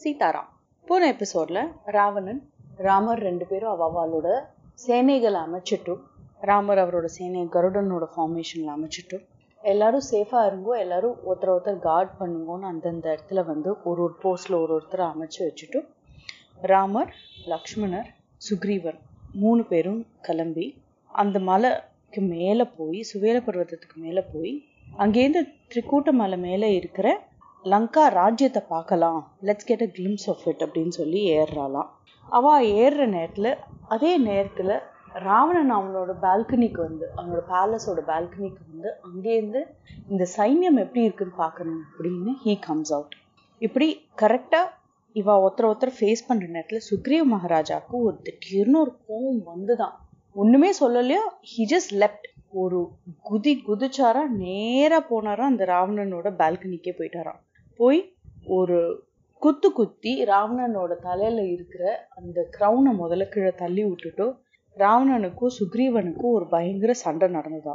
சீதாராம் போன எபிசோட்ல ராவணன் ராமர் ரெண்டு பேரும் அவ அவளோட சேனைகளை அமைச்சிட்டும் ராமர் அவரோட சேனை கருடனோட ஃபார்மேஷன்ல அமைச்சிட்டும் எல்லாரும் சேஃபா இருங்கோ எல்லாரும் ஒருத்தர் ஒருத்தர் கார்ட் பண்ணுங்கன்னு அந்தந்த இடத்துல வந்து ஒரு ஒரு போஸ்ட்ல ஒரு ஒருத்தர் அமைச்சு வச்சுட்டும் ராமர் லக்ஷ்மணர் சுக்ரீவன் மூணு பேரும் கிளம்பி அந்த மலைக்கு மேலே போய் சுவேல பர்வதத்துக்கு மேலே போய் அங்கேருந்து திரிக்கூட்ட மலை மேலே இருக்கிற லங்கா ராஜ்யத்தை பார்க்கலாம் let's get a glimpse of it அப்படின்னு சொல்லி ஏறுறாளாம் அவ ஏறுற நேரத்தில் அதே நேரத்தில் ராவணன் அவனோட பால்கனிக்கு வந்து அவனோட பேலஸோட பால்கனிக்கு வந்து அங்கேருந்து இந்த சைன்யம் எப்படி இருக்குன்னு பார்க்கணும் அப்படின்னு ஹீ கம்ஸ் அவுட் இப்படி கரெக்டாக இவ ஒருத்தர் ஒருத்தர் ஃபேஸ் பண்ற நேரத்துல சுக்ரீவ் மகாராஜாவுக்கு ஒரு திடீர்னு ஒரு கோவம் வந்துதான் ஒண்ணுமே சொல்லலையோ ஹி ஜஸ்ட் லெப்ட் ஒரு குதி குதிச்சாரா நேரா போனாரா அந்த ராவணனோட பால்கனிக்கே போயிட்டாராம் போய் ஒரு குத்து குத்தி ராவணனோட தலையில இருக்கிற அந்த கிரௌனை முதல்ல கீழே தள்ளி விட்டுட்டு ராவணனுக்கும் சுக்ரீவனுக்கும் ஒரு பயங்கர சண்டை நடந்ததாம்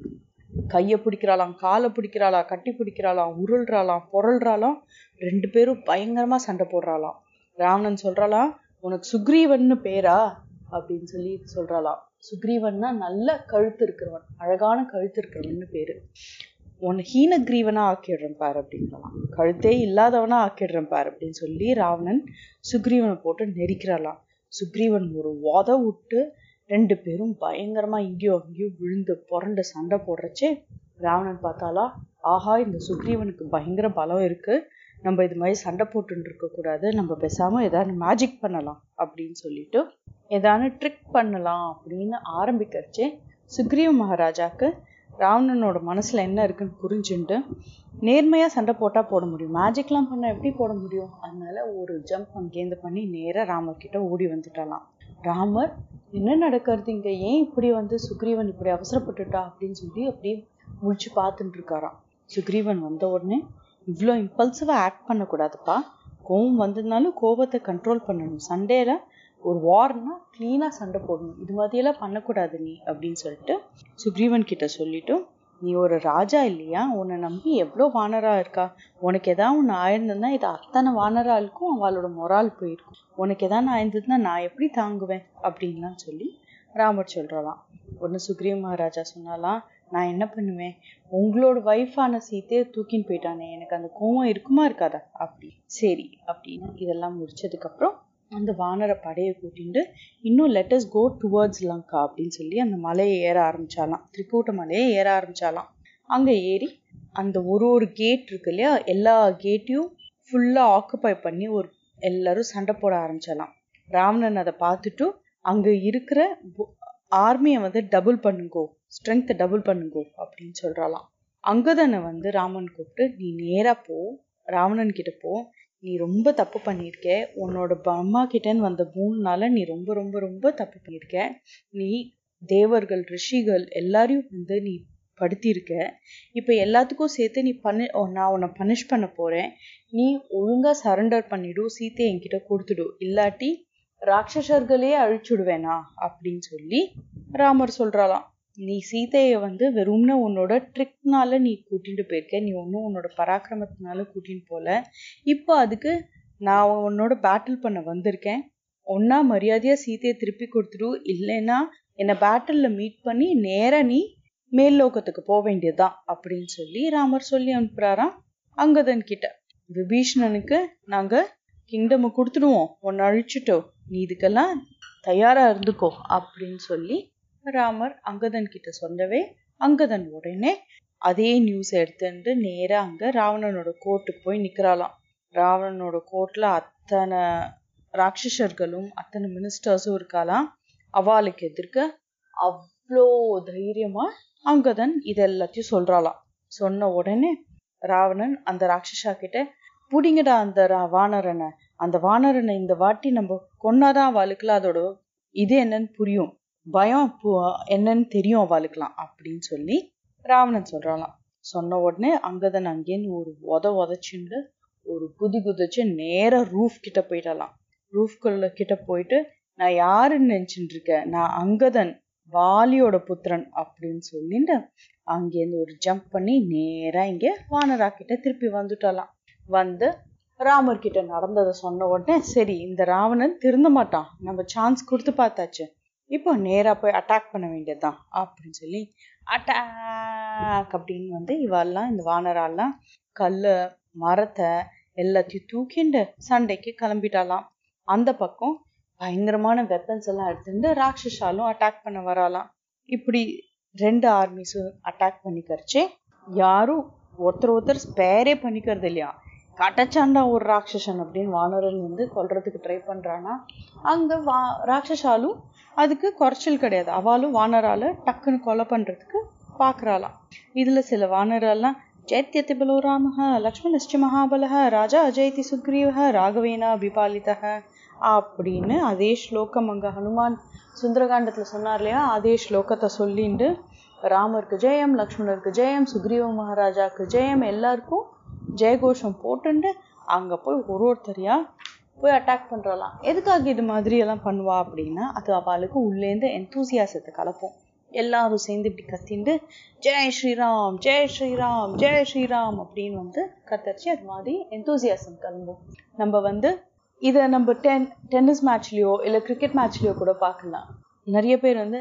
கையை பிடிக்கிறாளாம் காலை பிடிக்கிறாளா கட்டி பிடிக்கிறாளாம் உருள்றாளாம் புரள்றாளாம் ரெண்டு பேரும் பயங்கரமா சண்டை போடுறாளாம் ராவணன் சொல்றாளாம் உனக்கு சுக்ரீவன்னு பேரா அப்படின்னு சொல்லி சொல்றாளாம் சுக்ரீவன்னா நல்ல கழுத்து இருக்கிறவன் அழகான கழுத்து இருக்கிறவன்னு பேரு உன்னை ஹீனகிரீவனா ஆக்கிடுறேன் பாரு அப்படின்றாலாம் கழுத்தே இல்லாதவனா ஆக்கிடுறேன் பாரு அப்படின்னு சொல்லி ராவணன் சுக்ரீவனை போட்டு நெரிக்கிறாளாம் சுக்ரீவன் ஒரு உத விட்டு ரெண்டு பேரும் பயங்கரமா இங்கேயோ அங்கேயோ விழுந்து புரண்டு சண்டை போடுறச்சே ராவணன் பார்த்தாலா ஆஹா இந்த சுக்ரீவனுக்கு பயங்கர பலம் இருக்கு நம்ம இது மாதிரி சண்டை போட்டுட்டு இருக்க கூடாது நம்ம பேசாம ஏதாவது மேஜிக் பண்ணலாம் அப்படின்னு சொல்லிட்டு ஏதாவது ட்ரிக் பண்ணலாம் அப்படின்னு ஆரம்பிக்கிறச்சே சுக்ரீவ மகாராஜாக்கு ராவணனோட மனசுல என்ன இருக்குன்னு புரிஞ்சுட்டு நேர்மையா சண்டை போட்டா போட முடியும் மேஜிக்லாம் பண்ண எப்படி போட முடியும் அதனால ஒரு ஜம்ப் அங்கேருந்து பண்ணி நேரா ராமர் கிட்ட ஓடி வந்துட்டாலாம் ராமர் என்ன நடக்கிறது இங்க ஏன் இப்படி வந்து சுக்ரீவன் இப்படி அவசரப்பட்டுட்டா அப்படின்னு சொல்லி அப்படியே முழிச்சு பார்த்துட்டு இருக்காராம் சுக்ரீவன் வந்த உடனே இவ்வளோ இம்பல்சிவா ஆக்ட் பண்ணக்கூடாதுப்பா கோவம் வந்ததுனாலும் கோபத்தை கண்ட்ரோல் பண்ணணும் சண்டேல ஒரு வார்னா கிளீனா சண்டை போடணும் இது மாதிரியெல்லாம் பண்ணக்கூடாது நீ அப்படின்னு சொல்லிட்டு சுக்ரீவன் கிட்ட சொல்லிட்டு நீ ஒரு ராஜா இல்லையா உன்னை நம்பி எவ்வளோ வானரா இருக்கா உனக்கு ஏதாவது ஒன்று ஆயிருந்ததுன்னா இது அத்தனை வானராளுக்கும் அவளோட மொரால் போயிருக்கும் உனக்கு எதாவது ஆயிருந்ததுன்னா நான் எப்படி தாங்குவேன் அப்படின்லாம் சொல்லி ராமர் சொல்றலாம் ஒன்று சுக்ரீவ மகாராஜா சொன்னாலாம் நான் என்ன பண்ணுவேன் உங்களோட ஒய்ஃபான சீத்தையே தூக்கின்னு போயிட்டானே எனக்கு அந்த கோவம் இருக்குமா இருக்காதா அப்படி சரி அப்படின்னு இதெல்லாம் முடிச்சதுக்கு அப்புறம் அந்த வானர படையை கூட்டிட்டு இன்னும் லெட்டஸ் கோ டுவர்ட்ஸ் லங்கா அப்படின்னு சொல்லி அந்த மலையை ஏற ஆரம்பிச்சாலாம் திரிக்கூட்ட மலையை ஏற ஆரம்பிச்சாலாம் அங்க ஏறி அந்த ஒரு ஒரு கேட் இருக்கு இல்லையா எல்லா கேட்டையும் ஃபுல்லா ஆக்குப்பை பண்ணி ஒரு எல்லாரும் சண்டை போட ஆரம்பிச்சாலாம் ராவணன் அதை பார்த்துட்டு அங்க இருக்கிற ஆர்மியை வந்து டபுள் பண்ணுங்கோ ஸ்ட்ரென்த்தை டபுள் பண்ணுங்கோ அப்படின்னு சொல்றாளாம் அங்கதனை வந்து ராமன் கூப்பிட்டு நீ நேரா போ ராவணன் கிட்ட போ நீ ரொம்ப தப்பு பண்ணியிருக்க உன்னோட அம்மா கிட்டேன்னு வந்த மூணுனால நீ ரொம்ப ரொம்ப ரொம்ப தப்பு பண்ணியிருக்க நீ தேவர்கள் ரிஷிகள் எல்லாரையும் வந்து நீ படுத்தியிருக்க இப்போ எல்லாத்துக்கும் சேர்த்து நீ பண்ணி நான் உன்னை பனிஷ் பண்ண போறேன் நீ ஒழுங்கா சரண்டர் பண்ணிடு சீத்தையை என்கிட்ட கொடுத்துடு இல்லாட்டி ராட்சசர்களே அழிச்சுடுவேனா அப்படின்னு சொல்லி ராமர் சொல்றாளாம் நீ சீதையை வந்து வெறும்னு உன்னோட ட்ரிக்னால நீ கூட்டிட்டு போயிருக்க நீ ஒன்றும் உன்னோட பராக்கிரமத்தினால கூட்டின்னு போல இப்போ அதுக்கு நான் உன்னோட பேட்டில் பண்ண வந்திருக்கேன் ஒன்னா மரியாதையா சீதையை திருப்பி கொடுத்துடு இல்லைன்னா என்னை பேட்டில்ல மீட் பண்ணி நேரா நீ மேல் லோகத்துக்கு போக வேண்டியதுதான் அப்படின்னு சொல்லி ராமர் சொல்லி அனுப்புறாராம் அங்கதன் கிட்ட விபீஷணனுக்கு நாங்க கிங்டம் கொடுத்துடுவோம் உன்னை அழிச்சுட்டோம் நீ இதுக்கெல்லாம் தயாரா இருந்துக்கோ அப்படின்னு சொல்லி ராமர் அங்கதன் கிட்ட சொல்லவே அங்கதன் உடனே அதே நியூஸ் எடுத்துட்டு நேரா அங்க ராவணனோட கோர்ட்டுக்கு போய் நிக்கிறாளாம் ராவணனோட கோர்ட்ல அத்தனை ராட்சசர்களும் அத்தனை மினிஸ்டர்ஸும் இருக்காளாம் அவளுக்கு எதிர்க்க அவ்வளோ தைரியமா அங்கதன் இது எல்லாத்தையும் சொல்றாளாம் சொன்ன உடனே ராவணன் அந்த ராட்சசா கிட்ட புடிங்கடா அந்த வானரனை அந்த வானரனை இந்த வாட்டி நம்ம கொன்னாதான் அவளுக்குலாம் அதோட இது என்னன்னு புரியும் பயம் என்னன்னு தெரியும் அவளுக்குலாம் அப்படின்னு சொல்லி ராவணன் சொல்றாளாம் சொன்ன உடனே அங்கதன் அங்கேன்னு ஒரு உத உதச்சுண்டு ஒரு குதி குதிச்சு நேர ரூஃப் கிட்ட போயிடலாம் ரூஃப்குள்ள கிட்ட போயிட்டு நான் யாருன்னு நினைச்சுட்டு இருக்கேன் நான் அங்கதன் வாலியோட புத்திரன் அப்படின்னு சொல்லிட்டு அங்கேருந்து ஒரு ஜம்ப் பண்ணி நேரா இங்க வானரா கிட்ட திருப்பி வந்துட்டாலாம் வந்து ராமர் கிட்ட நடந்ததை சொன்ன உடனே சரி இந்த ராவணன் திருந்த மாட்டான் நம்ம சான்ஸ் கொடுத்து பார்த்தாச்சு இப்போ நேரா போய் அட்டாக் பண்ண வேண்டியதுதான் அப்படின்னு சொல்லி அட்டாக் அப்படின்னு வந்து இவெல்லாம் இந்த வானராலாம் கல்லு மரத்தை எல்லாத்தையும் தூக்கிண்டு சண்டைக்கு கிளம்பிட்டாலாம் அந்த பக்கம் பயங்கரமான வெப்பன்ஸ் எல்லாம் எடுத்துட்டு ராட்சஸாலும் அட்டாக் பண்ண வராலாம் இப்படி ரெண்டு ஆர்மிஸும் அட்டாக் பண்ணிக்கரிச்சு யாரும் ஒருத்தர் ஒருத்தர் ஸ்பேரே பண்ணிக்கிறது இல்லையா கட்டச்சாண்டா ஒரு ராட்சசன் அப்படின்னு வானரன் வந்து கொல்றதுக்கு ட்ரை பண்றானா அங்க வா ராட்சசாலும் அதுக்கு குறைச்சல் கிடையாது அவளும் வானரால டக்குன்னு கொலை பண்றதுக்கு பாக்குறாளாம் இதுல சில வானரெல்லாம் ஜெயத்யதி பலோ ராமः லக்ஷ்மணஸ்ச மகாபலः ராஜா அஜயதி சுக்ரீவः ராகவேனா அபிபாலிதः அப்படின்னு அதே ஸ்லோகம் அங்க ஹனுமான் சுந்தரகாண்டத்துல சொன்னார் இல்லையா அதே ஸ்லோகத்தை சொல்லிண்டு ராமருக்கு ஜெயம் லக்ஷ்மணருக்கு ஜெயம் சுக்ரீவ மகாராஜாக்கு ஜெயம் எல்லாருக்கும் ஜெயகோஷம் போட்டுண்டு அங்க போய் ஒரு ஒருத்தரையா போய் அட்டாக் பண்றலாம் எதுக்காக இது மாதிரி எல்லாம் பண்ணுவா அப்படின்னா அது அவளுக்கு உள்ளேந்து எந்தூசியாசத்தை கலப்போம் எல்லாரும் சேர்ந்து இப்படி கத்திண்டு ஜெய் ஸ்ரீராம் ஜெய் ஸ்ரீராம் ஜெய் ஸ்ரீராம் அப்படின்னு வந்து கத்தரிச்சு அது மாதிரி எந்தூசியாசம் கிளம்பும் நம்ம வந்து இதை நம்ம டென் டென்னிஸ் மேட்ச்லயோ இல்லை கிரிக்கெட் மேட்ச்லயோ கூட பார்க்கலாம் நிறைய பேர் வந்து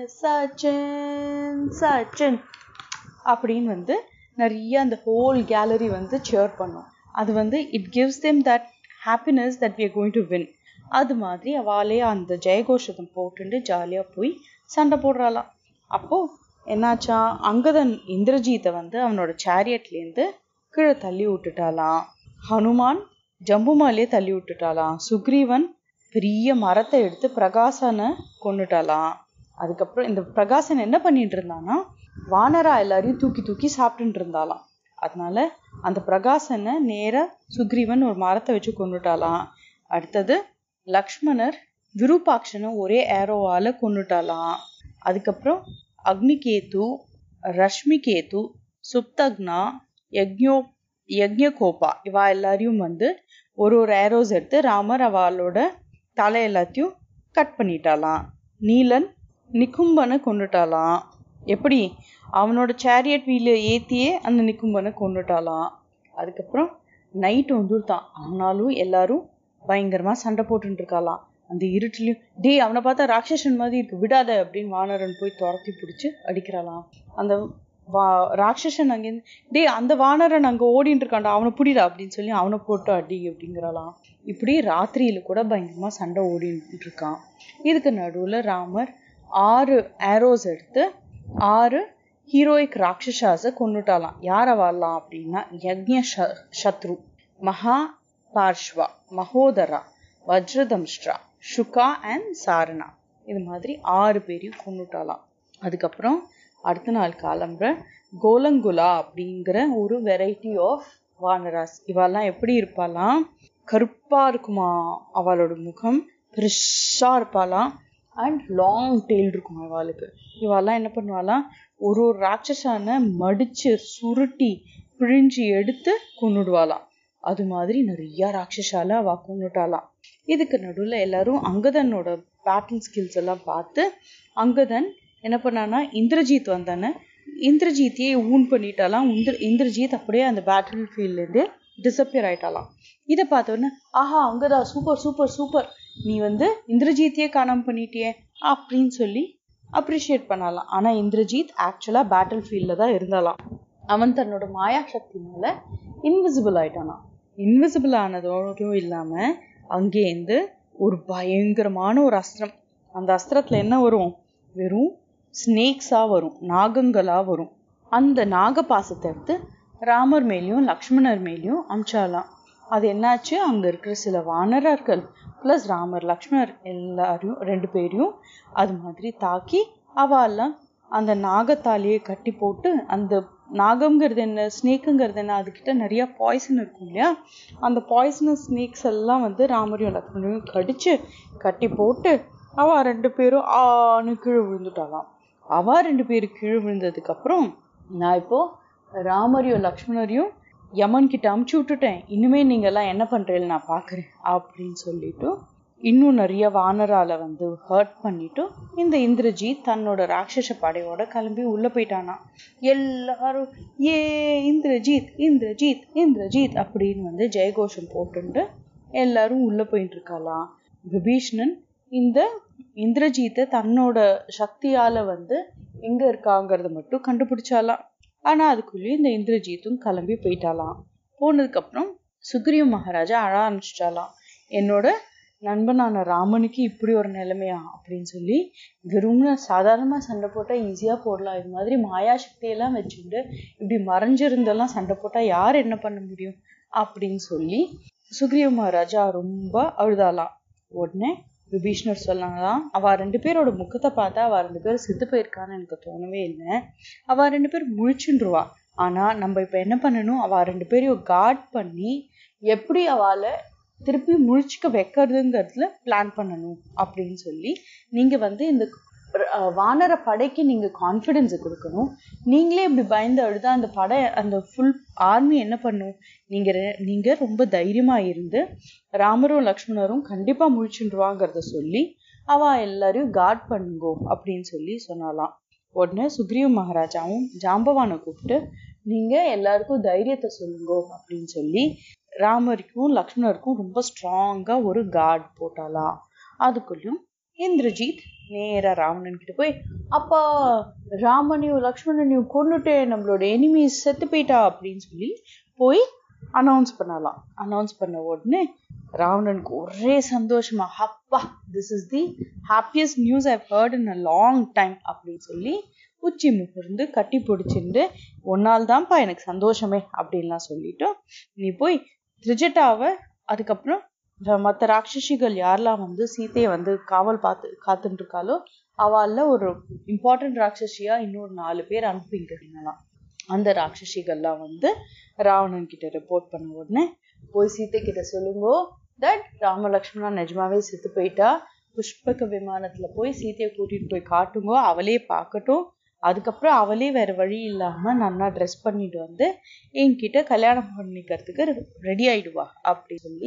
சச்சின் சச்சின் அப்படின்னு வந்து நிறைய அந்த ஹோல் கேலரி வந்து சேர் பண்ணும் அது வந்து it gives them that happiness that we are going to win அது மாதிரி அவளே அந்த ஜெயகோஷத்தை போட்டுட்டு ஜாலியாக போய் சண்டை போடுறாளாம் அப்போ என்னாச்சா அங்கதன் இந்திரஜீத்தை வந்து அவனோட சேரியட்லேருந்து கீழே தள்ளி விட்டுட்டாலாம் ஹனுமான் ஜம்புமாலே தள்ளி விட்டுட்டாலாம் சுக்ரீவன் பெரிய மரத்தை எடுத்து பிரகாசனை கொண்டுட்டாலாம் அதுக்கப்புறம் இந்த பிரகாசன் என்ன பண்ணிட்டு இருந்தானா வானரா எல்லாரையும் தூக்கி தூக்கி சாப்பிட்டுட்டு இருந்தாலாம் அதனால அந்த பிரகாசனை நேரா சுக்ரீவன் ஒரு மரத்தை வச்சு கொண்டுட்டாலாம் அடுத்தது லக்ஷ்மணர் விருப்பாட்சனை ஒரே ஏரோவால கொண்டுட்டாலாம் அதுக்கப்புறம் அக்னிகேது ரஷ்மிகேது சுப்தக்னா யக்ஞோ யக்ஞகோபா இவா எல்லாரையும் வந்து ஒரு ஒரு ஏரோஸ் எடுத்து ராமர் அவளோட தலை எல்லாத்தையும் கட் பண்ணிட்டாலாம் நீலன் நிக்கும்பனை கொண்டுட்டாலாம் எப்படி அவனோட சேரியட் வீல ஏத்தியே அந்த நிக்கும்பனை கொண்டுட்டாலாம் அதுக்கப்புறம் நைட் வந்துட்டான் ஆனாலும் எல்லாரும் பயங்கரமா சண்டை போட்டுட்டு இருக்காளாம் அந்த இருட்டுலயும் டேய் அவனை பார்த்தா ராட்சசன் மாதிரி இருக்கு விடாத அப்படின்னு வானரன் போய் துரத்தி பிடிச்சு அடிக்கிறாளாம் அந்த வா ராட்சசன் அங்கேருந்து டேய் அந்த வானரன் அங்க ஓடிட்டு இருக்கான்டா அவனை புடிடா அப்படின்னு சொல்லி அவனை போட்டு அடி அப்படிங்கிறாளாம் இப்படி ராத்திரியில கூட பயங்கரமா சண்டை ஓடிட்டு இருக்கான் இதுக்கு நடுவுல ராமர் ஆறு ஏரோஸ் எடுத்து ஆறு ஹீரோயிக் ராட்சசாஸை கொண்டுட்டாலாம் யாரை வாழலாம் அப்படின்னா யக்ஞ சத்ரு மகா பார்ஷ்வா மகோதரா வஜ்ரதம்ஷ்டா சுகா அண்ட் சாரணா இது மாதிரி ஆறு பேரையும் கொண்டுட்டாலாம் அதுக்கப்புறம் அடுத்த நாள் காலம்புற கோலங்குலா அப்படிங்கிற ஒரு வெரைட்டி ஆஃப் வானராஸ் இவெல்லாம் எப்படி இருப்பாலாம் கருப்பா இருக்குமா அவளோட முகம் பெருசா இருப்பாளாம் அண்ட் லாங் டெய்ல் இருக்கும் இவாளுக்கு இவாளெல்லாம் என்ன பண்ணுவாளாம் ஒரு ஒரு ராட்சசான மடிச்சு சுருட்டி பிழிஞ்சு எடுத்து கொண்டுடுவாளாம் அது மாதிரி நிறைய ராட்சசால அவ கொண்டுட்டாலாம் இதுக்கு நடுவுல எல்லாரும் அங்கதனோட பேட்டில் ஸ்கில்ஸ் எல்லாம் பார்த்து அங்கதன் என்ன பண்ணானா இந்திரஜித் வந்தானே இந்திரஜித்தையே ஊன் பண்ணிட்டாலாம் இந்திர இந்திரஜித் அப்படியே அந்த பேட்டில் ஃபீல்ட்லேருந்து டிசப்பியர் ஆயிட்டாலாம் இதை பார்த்தோன்னே ஆஹா அங்கதான் சூப்பர் சூப்பர் சூப்பர் நீ வந்து இந்திரஜித்தையே காணாம பண்ணிட்டியே அப்படின்னு சொல்லி அப்ரிஷியேட் பண்ணலாம் ஆனா இந்திரஜித் ஆக்சுவலா பேட்டில் ஃபீல்ட்ல தான் இருந்தாலாம் அவன் தன்னோட மாயா சக்தினால இன்விசிபிள் ஆயிட்டானா இன்விசிபிள் ஆனதோடும் இல்லாம அங்கேருந்து ஒரு பயங்கரமான ஒரு அஸ்திரம் அந்த அஸ்திரத்துல என்ன வரும் வெறும் ஸ்னேக்ஸா வரும் நாகங்களா வரும் அந்த நாகபாசத்தை எடுத்து ராமர் மேலேயும் லக்ஷ்மணர் மேலேயும் அமிச்சாலாம் அது என்னாச்சு அங்க இருக்கிற சில வானரர்கள் பிளஸ் ராமர் லக்ஷ்மணர் எல்லாரையும் ரெண்டு பேரையும் அது மாதிரி தாக்கி அவெல்லாம் அந்த நாகத்தாலேயே கட்டி போட்டு அந்த நாகம்ங்கிறது என்ன ஸ்னேக்குங்கிறது என்ன அதுக்கிட்ட நிறைய பாய்சன் இருக்கும் இல்லையா அந்த பாய்சனஸ் ஸ்னேக்ஸ் எல்லாம் வந்து ராமரையும் லக்ஷ்மணரையும் கடிச்சு கட்டி போட்டு அவ ரெண்டு பேரும் ஆணு கீழே விழுந்துட்டாலாம் அவ ரெண்டு பேரும் கீழே விழுந்ததுக்கு அப்புறம் நான் இப்போ ராமரையும் லக்ஷ்மணரையும் யமன் கிட்ட அமுச்சு விட்டுட்டேன் இனிமே நீங்க எல்லாம் என்ன பண்றீங்கன்னு நான் பாக்குறேன் அப்படின்னு சொல்லிட்டு இன்னும் நிறைய வானரால வந்து ஹர்ட் பண்ணிட்டு இந்த இந்திரஜித் தன்னோட ராட்சச படையோட கிளம்பி உள்ள போயிட்டானா எல்லாரும் ஏ இந்திரஜித் இந்திரஜித் இந்திரஜித் அப்படின்னு வந்து ஜெயகோஷம் போட்டுட்டு எல்லாரும் உள்ள போயிட்டு இருக்காளாம் விபீஷ்ணன் இந்த இந்திரஜித்தை தன்னோட சக்தியால வந்து எங்க இருக்காங்கிறத மட்டும் கண்டுபிடிச்சாலாம் ஆனா அதுக்குள்ளேயே இந்த இந்திரஜித்தும் கிளம்பி போயிட்டாலாம் போனதுக்கு அப்புறம் சுக்ரீவ மகாராஜா அழ ஆரம்பிச்சிட்டாலாம் என்னோட நண்பனான ராமனுக்கு இப்படி ஒரு நிலைமையா அப்படின்னு சொல்லி வெறும்னு சாதாரணமா சண்டை போட்டா ஈஸியா போடலாம் இது மாதிரி மாயா சக்தியெல்லாம் வச்சுட்டு இப்படி மறைஞ்சிருந்தெல்லாம் சண்டை போட்டா யார் என்ன பண்ண முடியும் அப்படின்னு சொல்லி சுக்ரீவ மகாராஜா ரொம்ப அழுதாலாம் உடனே விபீஷ்ணர் சொன்னாங்களாம் அவ ரெண்டு பேரோட முகத்தை பார்த்தா அவ ரெண்டு பேரும் செத்து போயிருக்கான்னு எனக்கு தோணவே இல்லை அவ ரெண்டு பேரும் முழிச்சுருவா ஆனா நம்ம இப்ப என்ன பண்ணணும் அவ ரெண்டு பேரையும் காட் பண்ணி எப்படி அவளை திருப்பி முழிச்சுக்க வைக்கிறதுங்கிறதுல பிளான் பண்ணணும் அப்படின்னு சொல்லி நீங்க வந்து இந்த அஹ், வானர படைக்கு நீங்க கான்ஃபிடென்ஸை கொடுக்கணும் நீங்களே இப்படி பயந்து அழுதா அந்த படை அந்த ஃபுல் ஆர்மி என்ன பண்ணும் நீங்க ரெ- நீங்க ரொம்ப தைரியமா இருந்து ராமரும் லக்ஷ்மணரும் கண்டிப்பா முழிச்சுடுவாங்கிறத சொல்லி அவ எல்லாரையும் காட் பண்ணுங்கோ அப்படின்னு சொல்லி சொன்னாலாம் உடனே சுக்ரீவ மகாராஜாவும் ஜாம்பவானை கூப்பிட்டு நீங்க எல்லாருக்கும் தைரியத்தை சொல்லுங்கோ அப்படின்னு சொல்லி ராமருக்கும் லக்ஷ்மணருக்கும் ரொம்ப ஸ்ட்ராங்கா ஒரு காட் போட்டாலாம் அதுக்குள்ளயும் இந்திரஜித் நேரா ராவணன் கிட்ட போய் அப்பா ராமனையும் லக்ஷ்மணனையும் கொன்னுட்டு நம்மளோட எனிமீஸ் செத்து போயிட்டா அப்படின்னு சொல்லி போய் அனௌன்ஸ் பண்ணலாம் அனௌன்ஸ் பண்ண உடனே ராவணனுக்கு ஒரே சந்தோஷமா அப்பா this is the happiest news I heard in a long time அப்படின்னு சொல்லி உச்சி முகர்ந்து கட்டி பிடிச்சிருந்து ஒன்னால் தான்ப்பா எனக்கு சந்தோஷமே அப்படின்லாம் சொல்லிட்டு நீ போய் திரிஜட்டாவை அதுக்கப்புறம் ர- மத்த ராட்சசிகள் யாரெல்லாம் வந்து சீதையை வந்து காவல் பார்த்து காத்துட்டு இருக்காளோ அவள்ல ஒரு இம்பார்ட்டன்ட் ராட்சசியா இன்னொரு நாலு பேர் அனுப்பிங்கலாம் அந்த ராட்சசிகள்லாம் வந்து ராவணன் கிட்ட ரிப்போர்ட் பண்ண உடனே போய் சீதை கிட்ட சொல்லுங்கோ தட் ராம லக்ஷ்மணா நிஜமாவே செத்து போயிட்டா புஷ்பக விமானத்துல போய் சீதையை கூட்டிட்டு போய் காட்டுங்கோ அவளே பார்க்கட்டும் அதுக்கப்புறம் அவளே வேற வழி இல்லாம நல்லா ட்ரெஸ் பண்ணிட்டு வந்து என்கிட்ட கல்யாணம் பண்ணிக்கிறதுக்கு ரெடி ஆயிடுவா அப்படி சொல்லி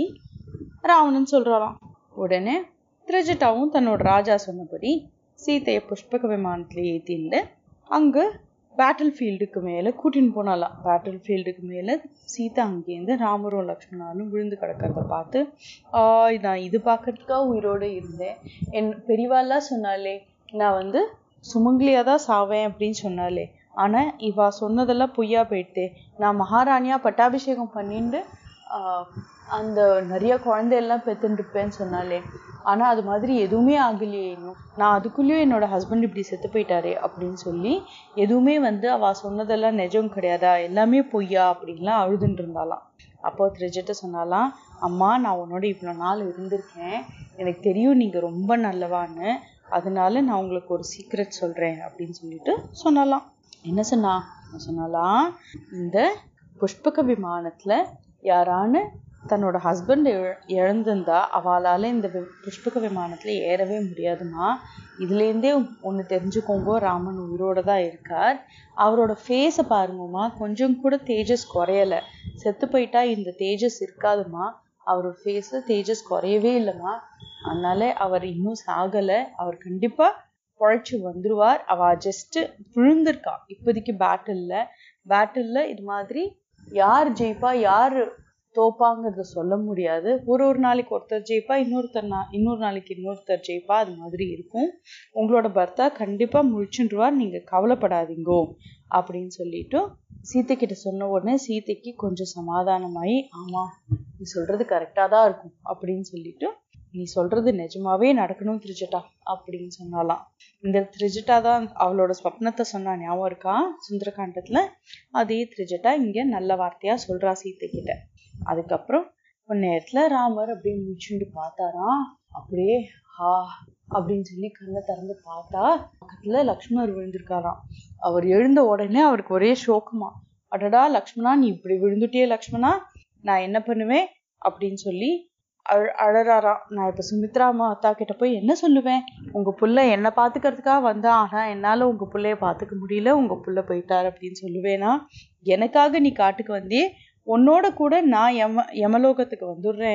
ராவணன் சொல்றாராம் உடனே திரிஜட்டாவும் தன்னோட ராஜா சொன்னபடி சீதையை புஷ்பக விமானத்துல ஏத்திண்டு அங்க பேட்டில் ஃபீல்டுக்கு மேல கூட்டின்னு போனாலாம் பேட்டில் ஃபீல்டுக்கு மேல சீதா அங்கேருந்து ராமரும் லக்ஷ்மணாலும் விழுந்து கிடக்கிறத பார்த்து ஆஹ் நான் இது பார்க்கறதுக்காக உயிரோட இருந்தேன் என் பெரியவாள்லாம் சொன்னாலே நான் வந்து சுமங்கலியா தான் சாவேன் அப்படின்னு சொன்னாலே ஆனா இவ சொன்னதெல்லாம் பொய்யா போயிட்டு நான் மகாராணியா பட்டாபிஷேகம் பண்ணிட்டு ஆஹ் அந்த நிறைய குழந்தையெல்லாம் பெத்துட்டு இருப்பேன்னு சொன்னாலே ஆனா அது மாதிரி எதுவுமே ஆகலையே இன்னும் நான் அதுக்குள்ளேயும் என்னோட ஹஸ்பண்ட் இப்படி செத்து போயிட்டாரே அப்படின்னு சொல்லி எதுவுமே வந்து அவ சொன்னதெல்லாம் நிஜம் கிடையாதா எல்லாமே பொய்யா அப்படின்லாம் அழுதுன்னு இருந்தாலாம் அப்போ திரிஜட்ட சொன்னாலாம் அம்மா நான் உன்னோட இவ்வளோ நாள் இருந்திருக்கேன் எனக்கு தெரியும் நீங்க ரொம்ப நல்லவான்னு அதனால நான் உங்களுக்கு ஒரு சீக்ரெட் சொல்றேன் அப்படின்னு சொல்லிட்டு சொன்னாலாம் என்ன சொன்னா சொன்னாலாம் இந்த புஷ்பக விமானத்துல யாரான தன்னோட ஹஸ்பண்ட் இழந்திருந்தா அவளால இந்த வி- புஷ்பக விமானத்துல ஏறவே முடியாதுமா இதுல இருந்தே ஒண்ணு தெரிஞ்சுக்கோங்க ராமன் உயிரோட தான் இருக்கார் அவரோட ஃபேஸை பாருங்கம்மா கொஞ்சம் கூட தேஜஸ் குறையல செத்து போயிட்டா இந்த தேஜஸ் இருக்காதுமா அவரோட ஃபேஸ் தேஜஸ் குறையவே இல்லைம்மா அதனால அவர் இன்னும் சாகல அவர் கண்டிப்பா பொழைச்சு வந்துருவார் அவ ஜஸ்ட் விழுந்திருக்கா இப்போதைக்கு பேட்டில்ல பேட்டில்ல இது மாதிரி யார் ஜெயிப்பா யார் தோப்பாங்கிறத சொல்ல முடியாது ஒரு ஒரு நாளைக்கு ஒருத்தர் ஜெயிப்பா இன்னொருத்தர் நா இன்னொரு நாளைக்கு இன்னொருத்தர் ஜெயிப்பா அது மாதிரி இருக்கும் உங்களோட பர்த்தா கண்டிப்பா முழிச்சுருவார் நீங்க கவலைப்படாதீங்கோ அப்படின்னு சொல்லிட்டு சீத்தை கிட்ட சொன்ன உடனே சீதைக்கு கொஞ்சம் சமாதானமாயி ஆமா நீ சொல்றது கரெக்டா தான் இருக்கும் அப்படின்னு சொல்லிட்டு நீ சொல்றது நிஜமாவே நடக்கணும் திரிஜட்டா அப்படின்னு சொன்னாலாம் இந்த திரிஜட்டா தான் அவளோட ஸ்வப்னத்தை சொன்னா ஞாபகம் இருக்கா சுந்தரகாண்டத்துல அதே திரிஜட்டா இங்க நல்ல வார்த்தையா சொல்றா சீத்தை கிட்ட அதுக்கப்புறம் கொஞ்ச நேரத்துல ராமர் அப்படியே முடிச்சுட்டு பார்த்தாராம் அப்படியே ஹா அப்படின்னு சொல்லி கண்ணை திறந்து பார்த்தா பக்கத்துல லக்ஷ்மணர் விழுந்திருக்காராம் அவர் எழுந்த உடனே அவருக்கு ஒரே சோகமா அடடா லக்ஷ்மணா நீ இப்படி விழுந்துட்டியே லக்ஷ்மணா நான் என்ன பண்ணுவேன் அப்படின்னு சொல்லி அழ அழறாராம் நான் இப்ப சுமித்ரா மாதா கிட்ட போய் என்ன சொல்லுவேன் உங்க புள்ள என்ன பாத்துக்கிறதுக்காக வந்தா ஆனா என்னால உங்க புள்ளைய பாத்துக்க முடியல உங்க புள்ள போயிட்டார் அப்படின்னு சொல்லுவேனா எனக்காக நீ காட்டுக்கு வந்தே உன்னோட கூட நான் யம யமலோகத்துக்கு வந்துடுறேன்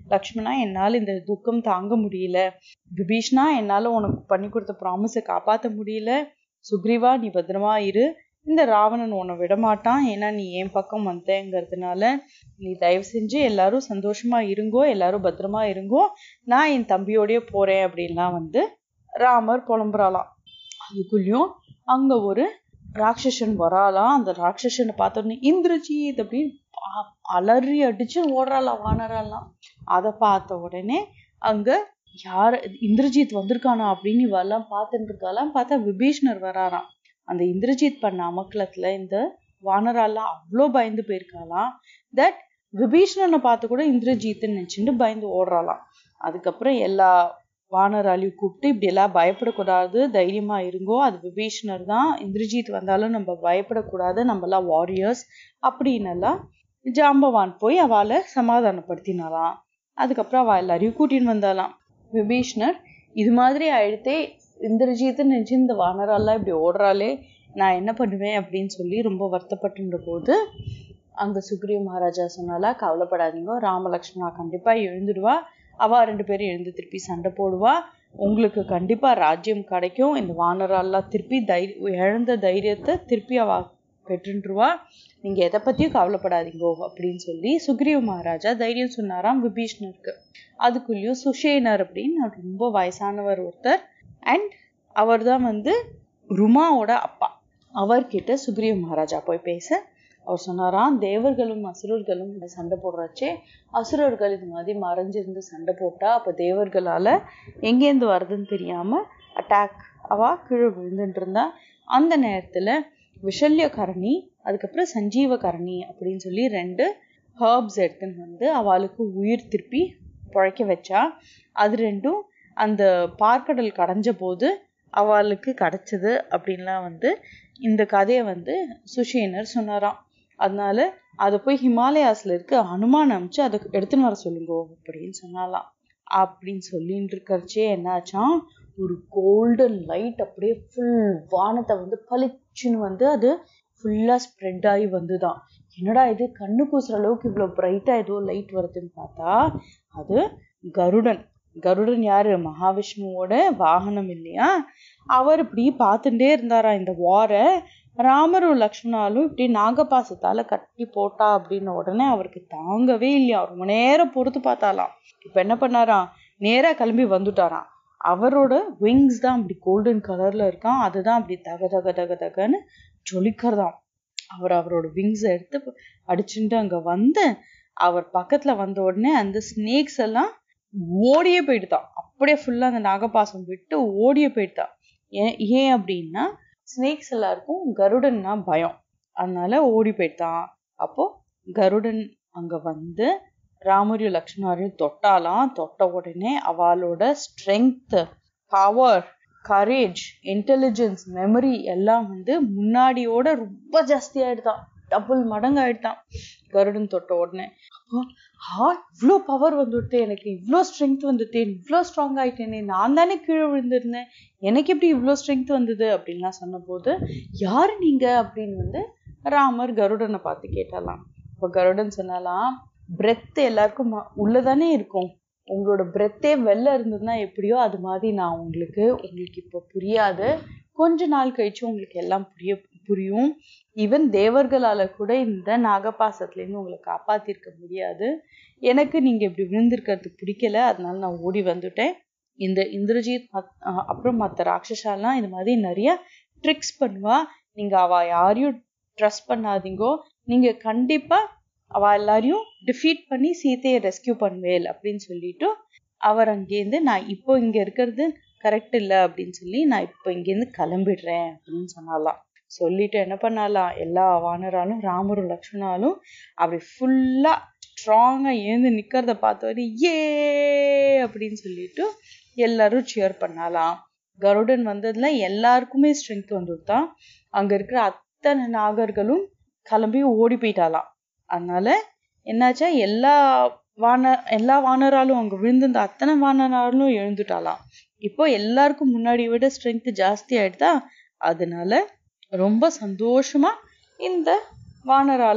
லக்ஷ்மணா என்னால் இந்த துக்கம் தாங்க முடியல விபீஷ்ணா என்னால் உனக்கு பண்ணி கொடுத்த ப்ராமிஸை காப்பாற்ற முடியல சுக்ரீவா நீ பத்திரமா இரு இந்த ராவணன் உன்னை விடமாட்டான் ஏன்னா நீ என் பக்கம் வந்தேங்கிறதுனால நீ தயவு செஞ்சு எல்லாரும் சந்தோஷமா இருங்கோ எல்லாரும் பத்திரமா இருங்கோ நான் என் தம்பியோடய போறேன் அப்படின்லாம் வந்து ராமர் புலம்புறாளாம் அதுக்குள்ளேயும் அங்க ஒரு ராட்சசன் வராலாம் அந்த ராட்சசனை பார்த்தோன்னே இந்திரஜித் அப்படின்னு பா- அலறி அடிச்சு ஓடுறாளாம் வானராலாம் அதை பார்த்த உடனே அங்க யார் இந்திரஜித் வந்திருக்கானா அப்படின்னு இவெல்லாம் பார்த்துட்டு இருக்காளாம் பார்த்தா விபீஷ்ணர் வராராம் அந்த இந்திரஜித் பண்ண அமக்கலத்துல இந்த வானராலாம் அவ்வளோ பயந்து போயிருக்காளாம் தட் விபீஷ்ணனை பார்த்து கூட இந்திரஜித்துன்னு நினச்சிட்டு பயந்து ஓடுறாளாம் அதுக்கப்புறம் எல்லா வானராலையும் கூப்பிட்டு இப்படி எல்லாம் பயப்படக்கூடாது தைரியமா இருங்கோ அது விபீஷ்ணர் தான் இந்திரஜித் வந்தாலும் நம்ம பயப்படக்கூடாது நம்ம எல்லாம் வாரியர்ஸ் அப்படின்னு எல்லாம் ஜாம்பவான் போய் அவளை சமாதானப்படுத்தினாலாம் அதுக்கப்புறம் அவ எல்லாரையும் கூட்டின்னு வந்தாலாம் விபீஷ்ணர் இது மாதிரி ஆயிடுத்தே இந்திரஜித்துன்னு நினைச்சு இந்த வானரெல்லாம் இப்படி ஓடுறாளே நான் என்ன பண்ணுவேன் அப்படின்னு சொல்லி ரொம்ப வருத்தப்பட்டுன்ற போது அங்க சுக்ரீவ் மகாராஜா சொன்னாலா கவலைப்படாதீங்க ராமலக்ஷ்மணா கண்டிப்பா எழுந்துடுவா அவ ரெண்டு பேரும் எழுந்து திருப்பி சண்டை போடுவா உங்களுக்கு கண்டிப்பா ராஜ்யம் கிடைக்கும் இந்த வானரெல்லாம் திருப்பி தைரிய இழந்த தைரியத்தை திருப்பி அவ பெற்றுருவா நீங்க எதை பத்தியும் கவலைப்படாதீங்கோ அப்படின்னு சொல்லி சுக்ரீவ் மகாராஜா தைரியம் சொன்னாராம் விபீஷ்ணருக்கு அதுக்குள்ளேயும் சுஷேனர் அப்படின்னு ரொம்ப வயசானவர் ஒருத்தர் அண்ட் அவர் தான் வந்து ருமாவோட அப்பா அவர்கிட்ட சுக்ரீவ் மகாராஜா போய் பேச அவர் சொன்னாராம் தேவர்களும் அசுரர்களும் இந்த சண்டை போடுறச்சே அசுரர்கள் இது மாதிரி மறைஞ்சிருந்து சண்டை போட்டா அப்ப தேவர்களால எங்கேருந்து வருதுன்னு தெரியாம அட்டாக் அவா கீழே விழுந்துட்டு இருந்தா அந்த நேரத்துல விஷல்யகரணி அதுக்கப்புறம் சஞ்சீவகரணி அப்படின்னு சொல்லி ரெண்டு ஹர்ப்ஸ் எடுத்துன்னு வந்து அவளுக்கு உயிர் திருப்பி பிழைக்க வச்சா அது ரெண்டும் அந்த பார்க்கடல் கடைஞ்ச போது அவளுக்கு கிடைச்சது அப்படின்லாம் வந்து இந்த கதையை வந்து சுஷேனர் சொன்னாராம் அதனால அதை போய் ஹிமாலயாஸ்ல இருக்க அனுமான் அமிச்சு அதை எடுத்துன்னு வர சொல்லுங்க அப்படின்னு சொன்னாலாம் அப்படின்னு சொல்லிட்டு இருக்கறச்சே என்னாச்சாம் ஒரு கோல்டன் லைட் அப்படியே ஃபுல் வானத்தை வந்து பளிச்சுன்னு வந்து அது ஃபுல்லா ஸ்ப்ரெட் ஆகி வந்துதான் என்னடா இது கண்ணு கூசுற அளவுக்கு இவ்வளவு பிரைட்டா ஏதோ லைட் வருதுன்னு பார்த்தா அது கருடன் கருடன் யாரு மகாவிஷ்ணுவோட வாகனம் இல்லையா அவர் இப்படி பார்த்துட்டே இருந்தாரா இந்த வாரை ராமரும் லக்ஷ்மணாலும் இப்படி நாகபாசத்தால கட்டி போட்டா அப்படின்ன உடனே அவருக்கு தாங்கவே இல்லையா ரொம்ப நேரம் பொறுத்து பார்த்தாலாம் இப்ப என்ன பண்ணாராம் நேரா கிளம்பி வந்துட்டாராம் அவரோட விங்ஸ் தான் அப்படி கோல்டன் கலர்ல இருக்கான் அதுதான் அப்படி தக தக தக தகன்னு ஜொலிக்கிறதாம் அவர் அவரோட விங்ஸை எடுத்து அடிச்சுட்டு அங்க வந்து அவர் பக்கத்துல வந்த உடனே அந்த ஸ்னேக்ஸ் எல்லாம் ஓடியே போயிடுதான் அப்படியே ஃபுல்லா அந்த நாகபாசம் விட்டு ஓடியே போயிடுதான் ஏன் ஏன் அப்படின்னா ஸ்னேக்ஸ் எல்லாருக்கும் கருடன்னா பயம் அதனால ஓடி போயிட்டான் அப்போ கருடன் அங்க வந்து ராமரையும் லக்ஷ்மணரையும் தொட்டாலாம் தொட்ட உடனே அவளோட strength power courage intelligence memory எல்லாம் வந்து முன்னாடியோட ரொம்ப ஜாஸ்தி ஆயிடுதான் டபுள் மடங்கு ஆயிடுதான் கருடன் தொட்ட உடனே அப்போ ஆ இவ்வளோ பவர் வந்துட்டு எனக்கு இவ்வளோ ஸ்ட்ரென்த் வந்துட்டேன் இவ்வளோ ஸ்ட்ராங் ஆயிட்டேனே நான் தானே கீழே விழுந்திருந்தேன் எனக்கு எப்படி இவ்வளோ ஸ்ட்ரென்த் வந்தது அப்படின்லாம் சொன்னபோது யாரு நீங்க அப்படின்னு வந்து ராமர் கருடனை பார்த்து கேட்டாலாம் இப்போ கருடன் சொன்னாலாம் பிரெத் எல்லாருக்கும் ம- உள்ளதானே இருக்கும் உங்களோட பிரெத்தே வெளில இருந்ததுன்னா எப்படியோ அது மாதிரி நான் உங்களுக்கு உங்களுக்கு இப்போ புரியாது கொஞ்ச நாள் கழிச்சு உங்களுக்கு எல்லாம் புரிய புரியும் ஈவன் தேவர்களால கூட இந்த நாகபாசத்துல இருந்து உங்களை காப்பாத்திருக்க முடியாது எனக்கு நீங்க இப்படி விழுந்திருக்கிறது பிடிக்கல அதனால நான் ஓடி வந்துட்டேன் இந்த இந்திரஜித் மத்- அஹ் அப்புறம் மற்ற ராட்சசாலாம் இது மாதிரி நிறைய ட்ரிக்ஸ் பண்ணுவா நீங்க அவ யாரையும் ட்ரஸ்ட் பண்ணாதீங்கோ நீங்க கண்டிப்பா அவ எல்லாரையும் டிஃபீட் பண்ணி சீதையை ரெஸ்கியூ பண்ணுவேல் அப்படின்னு சொல்லிட்டு அவர் அங்கேருந்து நான் இப்போ இங்க இருக்கிறது கரெக்ட் இல்லை அப்படின்னு சொல்லி நான் இப்போ இங்கேருந்து கிளம்பிடுறேன் அப்படின்னு சொன்னாலாம் சொல்லிட்டு என்ன பண்ணாலாம் எல்லா வானராலும் ராமரும் லக்ஷ்மணாலும் அப்படி ஃபுல்லா ஸ்ட்ராங்கா எழுந்து நிக்கிறத பார்த்தவரை ஏ அப்படின்னு சொல்லிட்டு எல்லாரும் சியர் பண்ணாலாம் கருடன் வந்ததுல எல்லாருக்குமே ஸ்ட்ரென்த் வந்துட்டான் அங்க இருக்கிற அத்தனை நாகர்களும் கிளம்பி ஓடி போயிட்டாலாம் அதனால என்னாச்சா எல்லா வான எல்லா வானராலும் அங்க விழுந்திருந்த அத்தனை வானராலும் எழுந்துட்டாலாம் இப்போ எல்லாருக்கும் முன்னாடி விட ஸ்ட்ரென்த் ஜாஸ்தி ஆயிடுதா அதனால ரொம்ப சந்தோஷமா இந்த வானரால்லாம்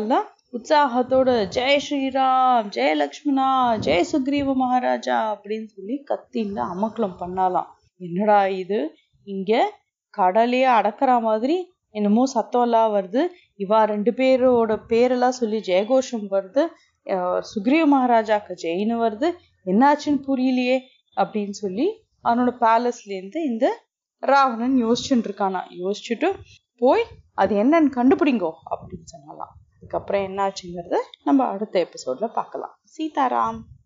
உற்சாகத்தோட ஜெய் ஸ்ரீராம் ஜெய லக்ஷ்மணா ஜெய சுக்ரீவ மகாராஜா அப்படின்னு சொல்லி கத்தின்னு அமக்கலம் பண்ணாலாம் என்னடா இது இங்க கடலையே அடக்கிற மாதிரி என்னமோ சத்தம் எல்லாம் வருது இவா ரெண்டு பேரோட பேரெல்லாம் சொல்லி ஜெயகோஷம் வருது சுக்ரீவ மகாராஜாக்கு ஜெயின்னு வருது என்னாச்சுன்னு புரியலையே அப்படின்னு சொல்லி அவனோட பேலஸ்ல இருந்து இந்த ராவணன் யோசிச்சுட்டு இருக்கானா யோசிச்சுட்டு போய் அது என்னன்னு கண்டுபிடிங்கோ அப்படின்னு சொன்னலாம் அதுக்கப்புறம் என்னாச்சுங்கிறத நம்ம அடுத்த எபிசோட்ல பார்க்கலாம் சீதாராம்